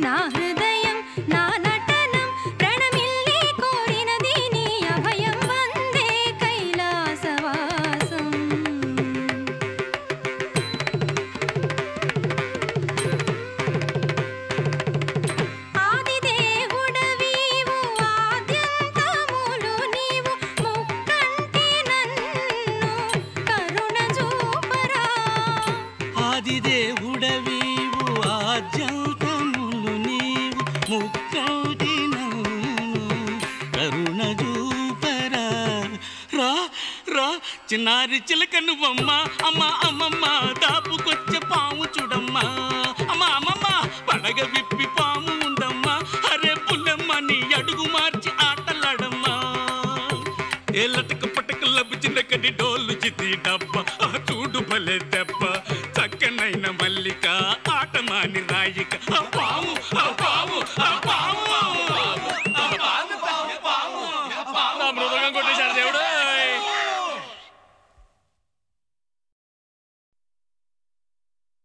నా హృదయం నా నటనం ప్రణమిల్లి కోరినది నీ అభయం వందే కైలాసవాసం ఆదిదేవుడవీవు ఆద్యంతములు నీవు ముక్కంటి నన్ను కరుణ చూపరా ఆదిదేవుడవీవు ఆద్యంతములు నీవు ముక్కంటి నన్ను కరుణ చూపరా రా రా చిన్నారి చిలక నువ్వమ్మ అమ్మ అమ్మమ్మ దాపుకొచ్చే పాము చూడమ్మా అమ్మ అమ్మమ్మ పడగ విప్పి పాము ఉండమ్మా అరే పుల్లమ్మ నీ అడుగు మార్చి ఆటలాడమ్మా ఏ లటక పటక లభించిన కడి డోలు చితి డబ్బ ఆ చూడు భలే దెబ్బ చక్కనైన మల్లిక ఆట మాని రాయిక ఆ పాము ఆ పాము ఆ పాము ఆ పాము ఆ పాము ఆ పాము ఆ పాము